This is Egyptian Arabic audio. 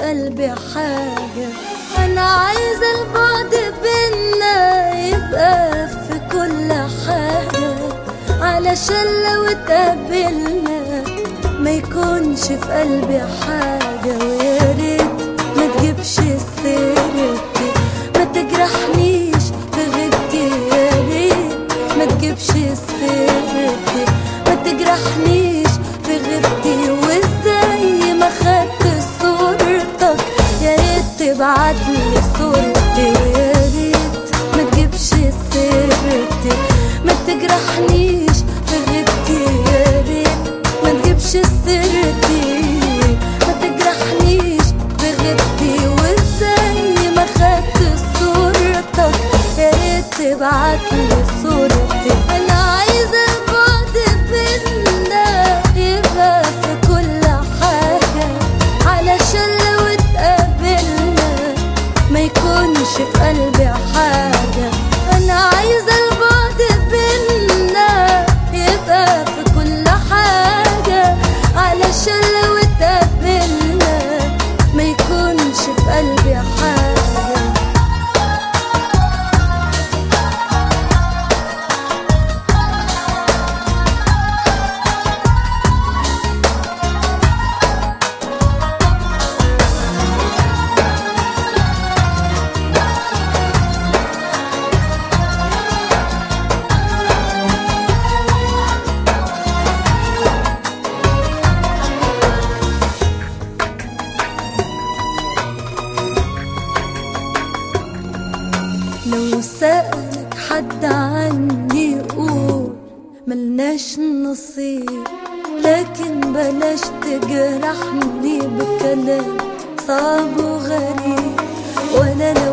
قلبي حاجة أنا عايزة البعد بينا يبقى في كل حاجة علشان لو اتقابلنا ما يكونش في قلبي حاجة ويا ريت ما تجيبش سيرتي ما تجرحنيش في غيبتي يا ريت ما تجيبش سيرتي ما تجرحنيش في غيبتي وازاي ما خدت صورتك يا ريت تبعتلي صورتي ويا ريت ما تجيبش سيرتي ما تجرحنيش في غيبتي يا ريت ما تجيبش سيرتي ما تجرحنيش في غيبتي وازاي ما خدت صورتك يا ريت تبعتلي صورتي انا عايزه البعد بينا يبقى في كل حاجه علشان لو اتقابلنا ما يكونش في قلبي حاجه انا عايزه البعد بينا يبقى في كل حاجه علشان لو اتقابلنا ما يكونش في قلبي حاجه لو سألك حد عني قول ملناش نصيب لكن بلاش تجرحني بكلام صعب وغريب ولا انا